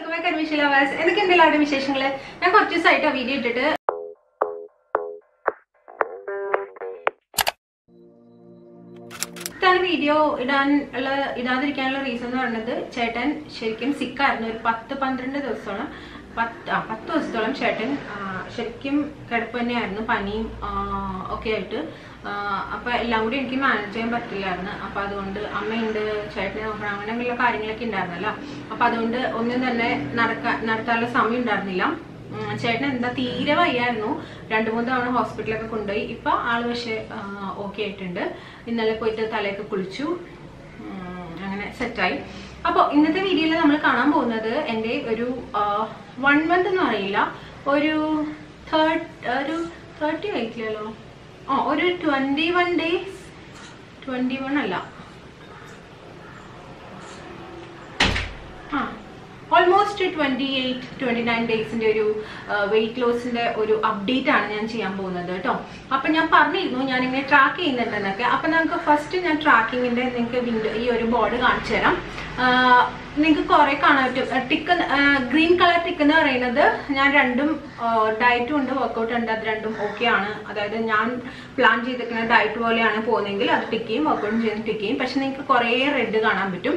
Welcome back admission lovers എന്തൊക്കെ എന്തെങ്കിലും അവിടെ വിശേഷങ്ങൾ ഞാൻ കുറച്ച് ദിവസമായിട്ട് വീഡിയോ ഇട്ടിട്ട് ഇതാണ് വീഡിയോ ഇടാൻ ഉള്ള ഇടാതിരിക്കാനുള്ള റീസൺ എന്ന് പറയുന്നത് ചേട്ടൻ ശരിക്കും സിക്കായിരുന്നു ഒരു പത്ത് പന്ത്രണ്ട് ദിവസത്തോളം പത്ത് ആ പത്ത് ദിവസത്തോളം ചേട്ടൻ ആ, ശരിക്കും കിടപ്പ് തന്നെയായിരുന്നു പനിയും ആ, ഒക്കെ ആയിട്ട് ആ, അപ്പൊ എല്ലാം കൂടി എനിക്ക് മാനേജ് ചെയ്യാൻ പറ്റില്ലായിരുന്നു അപ്പൊ അതുകൊണ്ട് അമ്മയുണ്ട് ചേട്ടനെ നോക്കണം അങ്ങനെയുള്ള കാര്യങ്ങളൊക്കെ ഉണ്ടായിരുന്നല്ലോ അപ്പൊ അതുകൊണ്ട് ഒന്നും തന്നെ നടക്കാൻ നടത്താനുള്ള സമയം ഉണ്ടായിരുന്നില്ല ഉം, ചേട്ടൻ എന്താ തീരെ വയ്യായിരുന്നു രണ്ടു മൂന്ന് തവണ ഹോസ്പിറ്റലൊക്കെ കൊണ്ടുപോയി ഇപ്പൊ ആള് പക്ഷെ ഓക്കെ ആയിട്ടുണ്ട് ഇന്നലെ പോയിട്ട് തലയൊക്കെ കുളിച്ചു ഉം, അങ്ങനെ സെറ്റായി അപ്പോൾ ഇന്നത്തെ വീഡിയോയിൽ നമ്മൾ കാണാൻ പോകുന്നത് എൻ്റെ ഒരു വൺ മന്ത് എന്ന് പറയില്ല ഒരു തേർഡ് ഒരു തേർട്ടി ആയിട്ടില്ലല്ലോ ആ ഒരു twenty one days twenty one അല്ല ആ almost twenty eight twenty nine ഡേയ്സിന്റെ ഒരു വെയിറ്റ് ലോസിന്റെ ഒരു അപ്ഡേറ്റ് ആണ് ഞാൻ ചെയ്യാൻ പോകുന്നത് കേട്ടോ അപ്പൊ ഞാൻ പറഞ്ഞിരുന്നു ഞാൻ ഇങ്ങനെ ട്രാക്ക് ചെയ്യുന്നുണ്ടെന്നൊക്കെ അപ്പൊ നമുക്ക് ഫസ്റ്റ് ഞാൻ ട്രാക്കിങ്ങിന്റെ നിങ്ങൾക്ക് വിൻഡോ ഈ ഒരു ബോർഡ് കാണിച്ചു തരാം നിങ്ങൾക്ക് കുറെ കാണാൻ പറ്റും ടിക്ക് ഗ്രീൻ കളർ ടിക്ക് എന്ന് പറയുന്നത് ഞാൻ രണ്ടും ഡയറ്റും ഉണ്ട് വർക്കൗട്ട് ഉണ്ട് അത് രണ്ടും ഓക്കെ ആണ് അതായത് ഞാൻ പ്ലാൻ ചെയ്തിരിക്കുന്ന ഡയറ്റ് പോലെയാണ് പോകുന്നതെങ്കിൽ അത് ടിക്ക് ചെയ്യും വർക്കൗട്ടും ചെയ്യുന്ന ടിക്ക് ചെയ്യും പക്ഷെ നിങ്ങൾക്ക് കുറേ റെഡ് കാണാൻ പറ്റും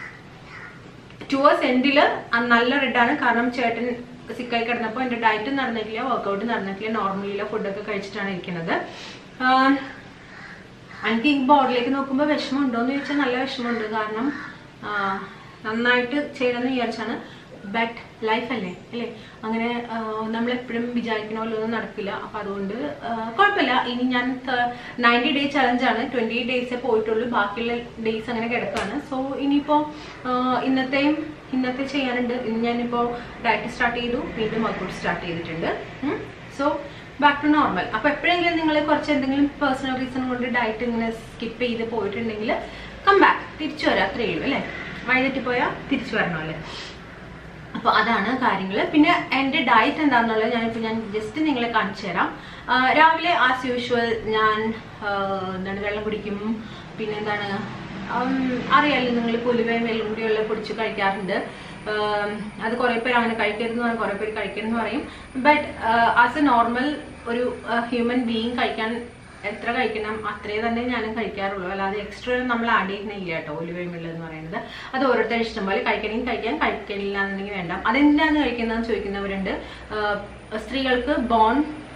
ടുവേഴ്സ് എൻഡിൽ നല്ല റെഡാണ് കാരണം ചേട്ടൻ സിക്കായി കിടന്നപ്പോൾ എൻ്റെ ഡയറ്റ് നടന്നിട്ടില്ല വർക്കൗട്ട് നടന്നിട്ടില്ല നോർമലിയില്ല ഫുഡൊക്കെ കഴിച്ചിട്ടാണ് ഇരിക്കുന്നത് ആഹ് എനിക്ക് ഈ ബോർഡിലേക്ക് നോക്കുമ്പോൾ വിഷമമുണ്ടോ എന്ന് ചോദിച്ചാൽ നല്ല വിഷമമുണ്ട് കാരണം ആഹ് നന്നായിട്ട് ചെയ്യണമെന്ന് വിചാരിച്ചാണ് ബട്ട് ലൈഫ് അല്ലേ അല്ലേ അങ്ങനെ നമ്മൾ എപ്പോഴും വിചാരിക്കുന്ന പോലെ ഒന്നും നടക്കില്ല അപ്പൊ അതുകൊണ്ട് ആഹ് കുഴപ്പമില്ല ഇനി ഞാൻ നയൻറ്റി ഡേ ചലഞ്ചാണ് ട്വന്റി ഡേയ്സേ പോയിട്ടുള്ളൂ ബാക്കിയുള്ള ഡേയ്സ് അങ്ങനെ കിടക്കാണ് സോ ഇനിയിപ്പോൾ ഇന്നത്തെയും ഇന്നത്തെ ചെയ്യാനുണ്ട് ഇന്ന് ഞാനിപ്പോൾ ഡയറ്റ് സ്റ്റാർട്ട് ചെയ്തു വീണ്ടും വർക്കൗട്ട് സ്റ്റാർട്ട് ചെയ്തിട്ടുണ്ട് സോ ബാക്ക് ടു നോർമൽ അപ്പൊ എപ്പോഴെങ്കിലും നിങ്ങൾ കുറച്ച് എന്തെങ്കിലും പേഴ്സണൽ റീസൺ കൊണ്ട് ഡയറ്റ് ഇങ്ങനെ സ്കിപ്പ് ചെയ്ത് പോയിട്ടുണ്ടെങ്കിൽ കം ബാക്ക് തിരിച്ചു വരാം അത്രയേ ഉള്ളൂ അല്ലേ വഴിതെറ്റി പോയാൽ തിരിച്ചു വരണമല്ലേ അപ്പോൾ അതാണ് കാര്യങ്ങൾ പിന്നെ എൻ്റെ ഡയറ്റ് എന്താണെന്നുള്ളത് ഞാനിപ്പോൾ ഞാൻ ജസ്റ്റ് നിങ്ങളെ കാണിച്ചു തരാം ആ, രാവിലെ ആസ് യൂഷ്വൽ ഞാൻ ആ, എന്താണ് വെള്ളം കുടിക്കും പിന്നെ എന്താണ് ഉം, അറിയാലോ നിങ്ങൾ പുലുവയും വെള്ളം കൂടിയുള്ള പൊടിച്ച് കഴിക്കാറുണ്ട് ഉം, അത് കുറേ പേര് അങ്ങനെ കഴിക്കരുതെന്ന് പറയും കുറേ പേര് കഴിക്കരുതെന്ന് പറയും ബട്ട് ആസ് എ നോർമൽ ഒരു ഹ്യൂമൻ ബീയിങ് കഴിക്കാൻ എത്ര കഴിക്കണം അത്രേ തന്നെ ഞാനും കഴിക്കാറുള്ളൂ അല്ലാതെ എക്സ്ട്രാ നമ്മൾ ആഡ് ചെയ്യുന്നില്ല കേട്ടോ ഒലിവയും വെള്ളം എന്ന് പറയുന്നത് അത് ഓരോരുത്തരുടെ ഇഷ്ടം പോലെ കഴിക്കണമെങ്കിൽ കഴിക്കാൻ കഴിക്കണില്ല എന്നുണ്ടെങ്കിൽ വേണ്ട അതെന്തിനാണ് കഴിക്കുന്നതെന്ന് ചോദിക്കുന്നവരുണ്ട് ആഹ് സ്ത്രീകൾക്ക് ബോൺ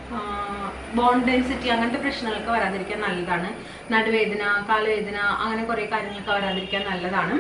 ബോൺ ഡെൻസിറ്റി അങ്ങനത്തെ പ്രശ്നങ്ങളൊക്കെ വരാതിരിക്കാൻ നല്ലതാണ് നടുവേദന കാലുവേദന അങ്ങനെ കുറേ കാര്യങ്ങളൊക്കെ വരാതിരിക്കാൻ നല്ലതാണ്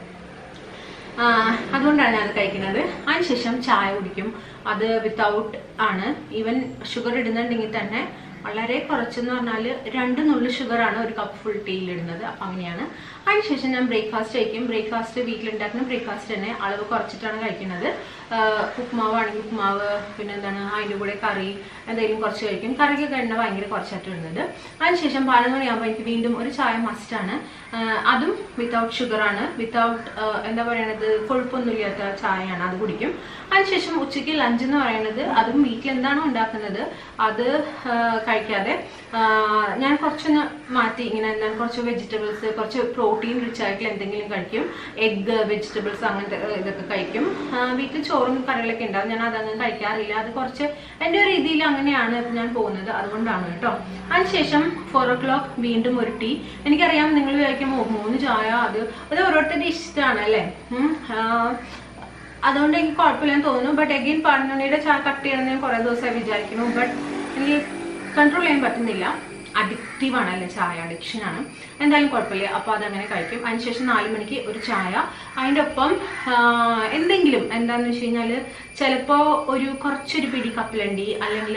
ആഹ് അതുകൊണ്ടാണ് ഞാൻ അത് കഴിക്കുന്നത് അതിനുശേഷം ചായ കുടിക്കും അത് വിത്തൗട്ട് ആണ് ഈവൻ ഷുഗർ ഇടുന്നുണ്ടെങ്കിൽ തന്നെ വളരെ കുറച്ചെന്ന് പറഞ്ഞാൽ രണ്ട് നുള്ളു ഷുഗറാണ് ഒരു കപ്പ് ഫുൾ ടീയിൽ ഇടുന്നത് അപ്പം അങ്ങനെയാണ് അതിനുശേഷം ഞാൻ ബ്രേക്ക്ഫാസ്റ്റ് കഴിക്കും ബ്രേക്ക്ഫാസ്റ്റ് വീട്ടിലുണ്ടാക്കുന്ന ബ്രേക്ക്ഫാസ്റ്റ് തന്നെ അളവ് കുറച്ചിട്ടാണ് കഴിക്കുന്നത് ആഹ് ഉപ്പുമാവ് ആണെങ്കിൽ ഉപ്പുമാവ് പിന്നെ എന്താണ് അതിൻ്റെ കൂടെ കറി എന്തെങ്കിലും കുറച്ച് കഴിക്കും കറിക്കൊക്കെ എണ്ണ ഭയങ്കര കുറച്ചായിട്ട് ഇടുന്നത് അതിനുശേഷം പതിനൊന്ന് മണിയാകുമ്പോൾ എനിക്ക് വീണ്ടും ഒരു ചായ മസ്റ്റാണ് അതും വിത്തൗട്ട് ഷുഗറാണ് വിത്തൗട്ട് എന്താ പറയണത് കൊഴുപ്പൊന്നുമില്ലാത്ത ചായയാണ് അത് കുടിക്കും അതിനുശേഷം ഉച്ചയ്ക്ക് ലഞ്ച് എന്ന് പറയുന്നത് അതും വീട്ടിൽ എന്താണോ ഉണ്ടാക്കുന്നത് അത് ആ, കഴിക്കാതെ ആ, ഞാൻ കുറച്ചൊന്ന് മാറ്റി ഇങ്ങനെ എന്താണ് കുറച്ച് വെജിറ്റബിൾസ് കുറച്ച് പ്രോട്ടീൻ റിച്ച് ആയിട്ടുള്ള എന്തെങ്കിലും കഴിക്കും എഗ്ഗ് വെജിറ്റബിൾസ് അങ്ങനത്തെ ആ, ഇതൊക്കെ കഴിക്കും ആ, വീട്ടിൽ ചോറും കറികളൊക്കെ ഉണ്ടാവും ഞാൻ അതങ്ങ് കഴിക്കാറില്ല അത് കുറച്ച് എൻ്റെ ഒരു രീതിയിൽ അങ്ങനെയാണ് ഞാൻ പോകുന്നത് അതുകൊണ്ടാണ് കേട്ടോ അതിനുശേഷം ഫോർ ഓ ക്ലോക്ക് വീണ്ടും ഒരു ടീ എനിക്കറിയാം നിങ്ങൾ വിചാരിക്കുമോ മൂന്ന് ചായ അത് അത് ഓരോരുത്തരുടെ ഇഷ്ടമാണ് അല്ലേ ഉം. ആ, അതുകൊണ്ട് എനിക്ക് കുഴപ്പമില്ലെന്ന് തോന്നുന്നു ബട്ട് എഗെയിൻ പതിനൊന്നിയുടെ ചായ കട്ട് ചെയ്യണമെന്ന് ഞാൻ കുറേ ദിവസമായി വിചാരിക്കുന്നു ബട്ട് എനിക്ക് കൺട്രോൾ ചെയ്യാൻ പറ്റുന്നില്ല അഡിക്റ്റീവ് ആണ് അല്ലേ ചായ അഡിക്ഷൻ ആണ് എന്തായാലും കുഴപ്പമില്ല അപ്പോൾ അതങ്ങനെ കഴിക്കും അതിനുശേഷം നാല് മണിക്ക് ഒരു ചായ അതിൻ്റെ ഒപ്പം ആ, എന്തെങ്കിലും എന്താണെന്ന് വെച്ച് കഴിഞ്ഞാൽ ചിലപ്പോൾ ഒരു കുറച്ചൊരു പിടി കപ്പലണ്ടി അല്ലെങ്കിൽ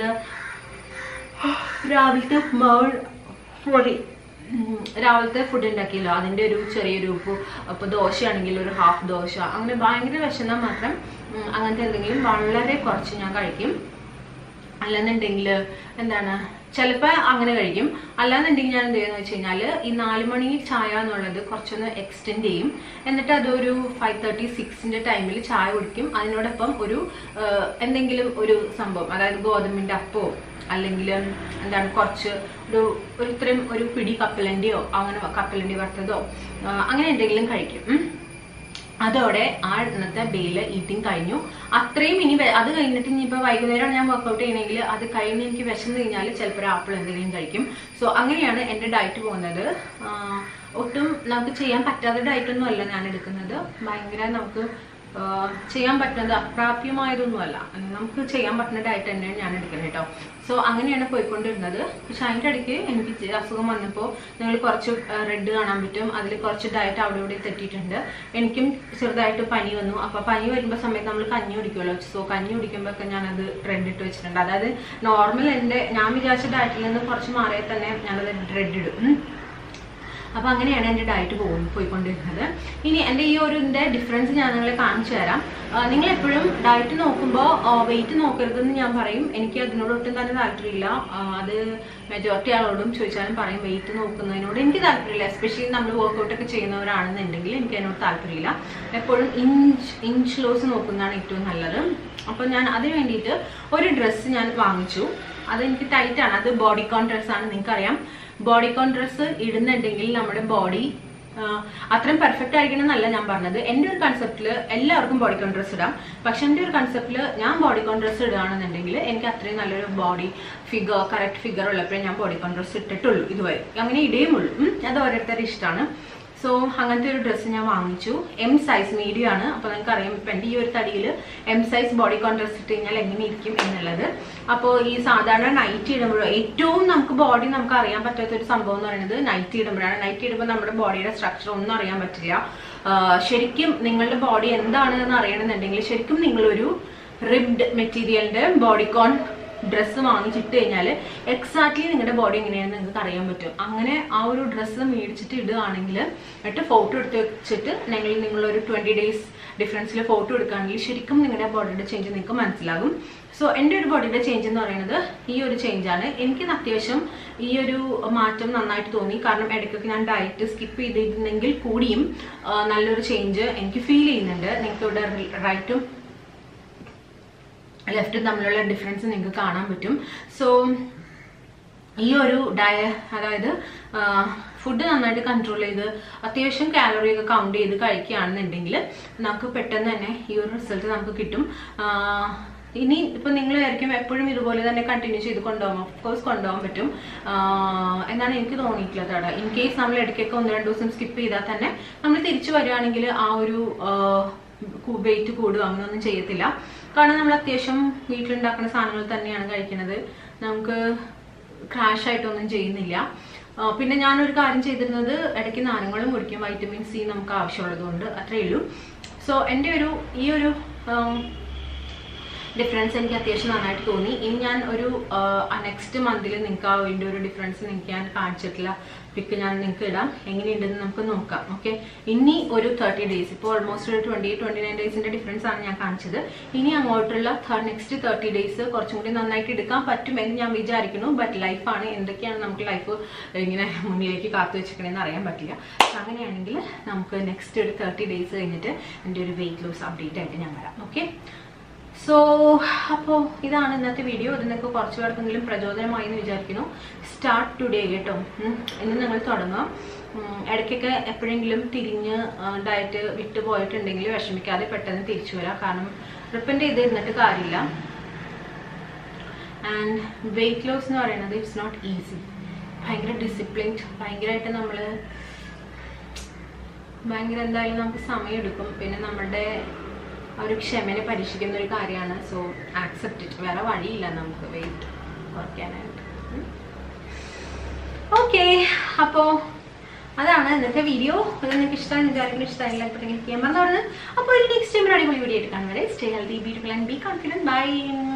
രാവിലത്തെ ഉപ്മാവ് സോറി ഉം, രാവിലത്തെ ഫുഡ് ഉണ്ടാക്കിയല്ലോ അതിൻ്റെ ഒരു ചെറിയൊരു ഉപ്പ് അപ്പോൾ ദോശയാണെങ്കിൽ ഒരു ഹാഫ് ദോശ അങ്ങനെ ഭയങ്കര വിശന്നാൽ മാത്രം ഉം, അങ്ങനത്തെ എന്തെങ്കിലും വളരെ കുറച്ച് ഞാൻ കഴിക്കും അല്ലെന്നുണ്ടെങ്കിൽ എന്താണ് ചിലപ്പോൾ അങ്ങനെ കഴിക്കും അല്ലാന്നുണ്ടെങ്കിൽ ഞാൻ എന്ത് ചെയ്യുന്നത് വെച്ച് കഴിഞ്ഞാൽ ഈ നാല് മണി ചായ എന്നുള്ളത് കുറച്ചൊന്ന് എക്സ്റ്റെൻഡ് ചെയ്യും എന്നിട്ട് അതൊരു ഫൈവ് തേർട്ടി സിക്സിൻ്റെ ടൈമിൽ ചായ കുടിക്കും അതിനോടൊപ്പം ഒരു ആ, എന്തെങ്കിലും ഒരു സംഭവം അതായത് ഗോതമ്പിൻ്റെ അപ്പോ അല്ലെങ്കിൽ എന്താണ് കുറച്ച് ഒരു ഒരു ഇത്രയും ഒരു പിടി കപ്പലണ്ടിയോ അങ്ങനെ കപ്പലണ്ടി വറുത്തതോ ആ, അങ്ങനെ എന്തെങ്കിലും കഴിക്കും ഉം. അതോടെ ആ ഇന്നത്തെ ഡേയില് ഈറ്റിംഗ് കഴിഞ്ഞു അത്രയും ഇനി വെ- അത് കഴിഞ്ഞിട്ട് ഇനിയിപ്പോൾ വൈകുന്നേരമാണ് ഞാൻ വർക്കൗട്ട് ചെയ്യണമെങ്കിൽ അത് കഴിഞ്ഞ് എനിക്ക് വിശന്ന് കഴിഞ്ഞാൽ ചിലപ്പോൾ ഒരു ആപ്പിൾ എന്തെങ്കിലും കഴിക്കും സോ അങ്ങനെയാണ് എൻ്റെ ഡയറ്റ് പോകുന്നത് ആ, ഒട്ടും നമുക്ക് ചെയ്യാൻ പറ്റാത്ത ഡയറ്റൊന്നും അല്ല ഞാൻ എടുക്കുന്നത് ഭയങ്കര നമുക്ക് ആ, ചെയ്യാൻ പറ്റുന്നത് അപ്രാപ്യമായതൊന്നുമല്ല നമുക്ക് ചെയ്യാൻ പറ്റുന്ന ഡയറ്റ് തന്നെയാണ് ഞാൻ എടുക്കുന്നത് കേട്ടോ സോ അങ്ങനെയാണ് പോയിക്കൊണ്ടിരുന്നത് പക്ഷെ അതിൻ്റെ ഇടയ്ക്ക് എനിക്ക് ചെ- അസുഖം വന്നപ്പോൾ നിങ്ങൾ കുറച്ച് റെഡ് കാണാൻ പറ്റും അതിൽ കുറച്ച് ഡയറ്റ് അവിടെ ഇവിടെ തെറ്റിയിട്ടുണ്ട് എനിക്കും ചെറുതായിട്ട് പനി വന്നു അപ്പോൾ പനി വരുമ്പോൾ സമയത്ത് നമ്മൾ കഞ്ഞി കുടിക്കുമല്ലോ സോ കഞ്ഞി കുടിക്കുമ്പോഴൊക്കെ ഞാനത് റെഡ് ഇട്ട് വെച്ചിട്ടുണ്ട് അതായത് നോർമൽ എൻ്റെ ഞാൻ വിചാരിച്ച ഡയറ്റിൽ നിന്ന് കുറച്ച് മാറിയാൽ തന്നെ ഞാനത് റെഡ് ഇടും ഉം. അപ്പൊ അങ്ങനെയാണ് എൻ്റെ ഡയറ്റ് പോകും പോയിക്കൊണ്ടിരുന്നത് ഇനി എൻ്റെ ഈ ഒരു ഇതിന്റെ ഡിഫറൻസ് ഞാൻ നിങ്ങളെ കാണിച്ചു തരാം നിങ്ങൾ എപ്പോഴും ഡയറ്റ് നോക്കുമ്പോൾ വെയിറ്റ് നോക്കരുതെന്ന് ഞാൻ പറയും എനിക്ക് അതിനോട് ഒട്ടും തന്നെ താല്പര്യമില്ല ആ, അത് മെജോറിറ്റി ആളോടും ചോദിച്ചാലും പറയും വെയിറ്റ് നോക്കുന്നതിനോട് എനിക്ക് താല്പര്യമില്ല എസ്പെഷ്യലി നമ്മൾ വർക്കൗട്ട് ഒക്കെ ചെയ്യുന്നവരാണെന്നുണ്ടെങ്കിൽ എനിക്ക് അതിനോട് താല്പര്യമില്ല എപ്പോഴും ഇഞ്ച് ഇഞ്ച് ലോസ് നോക്കുന്നതാണ് ഏറ്റവും നല്ലത് അപ്പോൾ ഞാൻ അതിന് വേണ്ടിയിട്ട് ഒരു ഡ്രസ്സ് ഞാൻ വാങ്ങിച്ചു അത് എനിക്ക് ടൈറ്റ് ആണ് അത് ബോഡിക്കോൺ ഡ്രസ്സാണ് നിങ്ങൾക്കറിയാം ബോഡിക്കോൺ ഡ്രസ്സ് ഇടുന്നുണ്ടെങ്കിൽ നമ്മുടെ ബോഡി അത്രയും പെർഫെക്റ്റ് ആയിരിക്കണം എന്നല്ല ഞാൻ പറഞ്ഞത് എൻ്റെ ഒരു കൺസെപ്റ്റിൽ എല്ലാവർക്കും ബോഡിക്കോൺ ഡ്രസ്സ് ഇടാം പക്ഷെ എൻ്റെ ഒരു കൺസെപ്റ്റിൽ ഞാൻ ബോഡിക്കോൺ ഡ്രസ്സ് ഇടുകയാണെന്നുണ്ടെങ്കിൽ എനിക്ക് അത്രയും നല്ലൊരു ബോഡി ഫിഗർ കറക്റ്റ് ഫിഗർ ഉള്ളപ്പോഴേ ഞാൻ ബോഡിക്കോൺ ഡ്രസ്സ് ഇട്ടിട്ടുള്ളൂ ഇതുവരെ അങ്ങനെ ഇടേയുമുള്ളൂ ഉം. അത് ഓരോരുത്തരുടെ ഇഷ്ടമാണ് സോ അങ്ങനത്തെ ഒരു ഡ്രസ്സ് ഞാൻ വാങ്ങിച്ചു എം സൈസ് മീഡിയം ആണ് അപ്പോൾ നിങ്ങൾക്ക് അറിയാം ഇപ്പം എൻ്റെ ഈ ഒരു തടിയിൽ M size bodycon dress ഇട്ട് കഴിഞ്ഞാൽ എങ്ങനെ ഇരിക്കും എന്നുള്ളത് അപ്പോൾ ഈ സാധാരണ നൈറ്റ് ഇടുമ്പോഴോ ഏറ്റവും നമുക്ക് ബോഡി നമുക്ക് അറിയാൻ പറ്റാത്ത ഒരു സംഭവം എന്ന് പറയുന്നത് നൈറ്റ് ഇടുമ്പോഴാണ് നൈറ്റ് ഇടുമ്പോൾ നമ്മുടെ ബോഡിയുടെ സ്ട്രക്ചർ ഒന്നും അറിയാൻ പറ്റില്ല ആ, ശരിക്കും നിങ്ങളുടെ ബോഡി എന്താണെന്ന് അറിയണമെന്നുണ്ടെങ്കിൽ ശരിക്കും നിങ്ങളൊരു റിബ്ഡ് മെറ്റീരിയലിന്റെ ബോഡിക്കോൺ ഡ്രസ്സ് വാങ്ങിച്ചിട്ട് കഴിഞ്ഞാൽ എക്സാക്ട്ലി നിങ്ങളുടെ ബോഡി എങ്ങനെയാണെന്ന് നിങ്ങൾക്ക് അറിയാൻ പറ്റും അങ്ങനെ ആ ഒരു ഡ്രസ്സ് മേടിച്ചിട്ട് ഇടുകയാണെങ്കിൽ എന്നിട്ട് ഫോട്ടോ എടുത്ത് വെച്ചിട്ട് നിങ്ങൾ നിങ്ങളൊരു ട്വൻറ്റി ഡേയ്സ് ഡിഫറൻസിൽ ഫോട്ടോ എടുക്കുകയാണെങ്കിൽ ശരിക്കും നിങ്ങളുടെ ബോഡിയുടെ ചേഞ്ച് നിങ്ങൾക്ക് മനസ്സിലാകും സോ എൻ്റെ ഒരു ബോഡിയുടെ ചേഞ്ച് എന്ന് പറയുന്നത് ഈ ഒരു ചേഞ്ചാണ് എനിക്ക് അത്യാവശ്യം ഈ ഒരു മാറ്റം നന്നായിട്ട് തോന്നി കാരണം ഇടയ്ക്കൊക്കെ ഞാൻ ഡയറ്റ് സ്കിപ്പ് ചെയ്തിരുന്നെങ്കിൽ കൂടിയും ആ, നല്ലൊരു ചേഞ്ച് എനിക്ക് ഫീൽ ചെയ്യുന്നുണ്ട് നിങ്ങൾക്ക് ഇവിടെ റൈറ്റും ലെഫ്റ്റും തമ്മിലുള്ള ഡിഫറൻസ് നിങ്ങൾക്ക് കാണാൻ പറ്റും സോ ഈ ഒരു ഡയ അതായത് ഫുഡ് നന്നായിട്ട് കൺട്രോൾ ചെയ്ത് അത്യാവശ്യം കാലറി ഒക്കെ കൗണ്ട് ചെയ്ത് കഴിക്കുകയാണെന്നുണ്ടെങ്കിൽ നമുക്ക് പെട്ടെന്ന് തന്നെ ഈ ഒരു റിസൾട്ട് നമുക്ക് കിട്ടും ആ, ഇനി ഇപ്പൊ നിങ്ങൾ വിചാരിക്കും എപ്പോഴും ഇതുപോലെ തന്നെ കണ്ടിന്യൂ ചെയ്ത് കൊണ്ടുപോകാം ഓഫ് കോഴ്സ് കൊണ്ടുപോകാൻ പറ്റും ആ, എന്നാണ് എനിക്ക് തോന്നിയിട്ടുള്ളത് അവിടെ ഇൻ കേസ് നമ്മൾ ഇടയ്ക്കൊക്കെ ഒന്ന് രണ്ട് ദിവസം സ്കിപ്പ് ചെയ്താൽ തന്നെ നമ്മൾ തിരിച്ചു വരികയാണെങ്കിൽ ആ ഒരു വെയിറ്റ് കൂടുക അങ്ങനെയൊന്നും ചെയ്യത്തില്ല കാരണം നമ്മൾ അത്യാവശ്യം വീട്ടിലുണ്ടാക്കുന്ന സാധനങ്ങൾ തന്നെയാണ് കഴിക്കുന്നത് നമുക്ക് ക്രാഷ് ആയിട്ടൊന്നും ചെയ്യുന്നില്ല ആ, പിന്നെ ഞാനൊരു കാര്യം ചെയ്തിരുന്നത് ഇടയ്ക്ക് നാരങ്ങളും കുടിക്കും വൈറ്റമിൻ സി നമുക്ക് ആവശ്യമുള്ളത് കൊണ്ട് അത്രയേ ഉള്ളൂ സോ എൻ്റെ ഒരു ഈ ഒരു ഡിഫറൻസ് എനിക്ക് അത്യാവശ്യം നന്നായിട്ട് തോന്നി ഇനി ഞാൻ ഒരു നെക്സ്റ്റ് മന്തിൽ നിങ്ങൾക്ക് ആ അതിൻ്റെ ഒരു ഡിഫറൻസ് നിങ്ങൾക്ക് ഞാൻ കാണിച്ചിട്ടില്ല പിക്ക് ഞാൻ നിങ്ങൾക്ക് ഇടാം എങ്ങനെയുണ്ടെന്ന് നമുക്ക് നോക്കാം ഓക്കെ ഇനി ഒരു തേർട്ടി ഡേയ്സ് ഇപ്പോൾ ഓൾമോസ്റ്റ് ഒരു ട്വൻറ്റി ട്വൻറ്റി നയൻ ഡേയ്സിൻ്റെ ഡിഫറൻസ് ആണ് ഞാൻ കാണിച്ചത് ഇനി അങ്ങോട്ടുള്ള നെക്സ്റ്റ് തേർട്ടി ഡേയ്സ് കുറച്ചും കൂടി നന്നായിട്ട് എടുക്കാൻ പറ്റുമെന്ന് ഞാൻ വിചാരിക്കുന്നു ബട്ട് ലൈഫാണ് എന്തൊക്കെയാണ് നമുക്ക് ലൈഫ് ഇങ്ങനെ മുന്നിലേക്ക് കാത്തു വെച്ചിരിക്കണമെന്ന് അറിയാൻ പറ്റില്ല So അങ്ങനെയാണെങ്കിൽ നമുക്ക് നെക്സ്റ്റ് ഒരു തേർട്ടി ഡേയ്സ് കഴിഞ്ഞിട്ട് എൻ്റെ ഒരു വെയിറ്റ് ലോസ് അപ്ഡേറ്റ് ആയിട്ട് ഞാൻ വരാം ഓക്കെ സോ അപ്പോൾ ഇതാണ് ഇന്നത്തെ വീഡിയോ ഇത് നിങ്ങൾക്ക് കുറച്ച് പേർക്കെങ്കിലും പ്രചോദനമായി എന്ന് വിചാരിക്കുന്നു സ്റ്റാർട്ട് ടുഡേ കേട്ടോ ഉം. ഇന്ന് നിങ്ങൾ തുടങ്ങാം ഉം, ഇടയ്ക്കൊക്കെ എപ്പോഴെങ്കിലും തിരിഞ്ഞ് ഡയറ്റ് വിട്ടു പോയിട്ടുണ്ടെങ്കിൽ വിഷമിക്കാതെ പെട്ടെന്ന് തിരിച്ചു വരാം കാരണം റിപ്പൻഡ് ചെയ്ത് ഇരുന്നിട്ട് കാര്യമില്ല ആൻഡ് വെയിറ്റ് ലോസ് എന്ന് പറയുന്നത് ഇറ്റ്സ് നോട്ട് ഈസി ഭയങ്കര ഡിസിപ്ലിൻഡ് ഭയങ്കരമായിട്ട് നമ്മൾ ഭയങ്കര എന്തായാലും നമുക്ക് സമയമെടുക്കും പിന്നെ നമ്മുടെ ആ ഒരു ക്ഷമനെ പരീക്ഷിക്കുന്ന ഒരു കാര്യമാണ് സോ ആക്സെപ്റ്റ് ഇറ്റ് വേറെ വഴിയില്ല നമുക്ക് വെയിറ്റ് കുറയ്ക്കാനായിട്ട് ഓക്കെ അപ്പോൾ അതാണ് ഇന്നത്തെ വീഡിയോ അത് നിങ്ങൾക്ക് ഇഷ്ടമാണ് വിചാരിക്കുന്ന ഇഷ്ടമായില്ല ചെയ്യാൻ പറഞ്ഞത് അപ്പോൾ നെക്സ്റ്റ് ടൈം ഒരു അടിപൊളി വീഡിയോ ആയിട്ട് കാണുന്നത് stay healthy beautiful and be confident by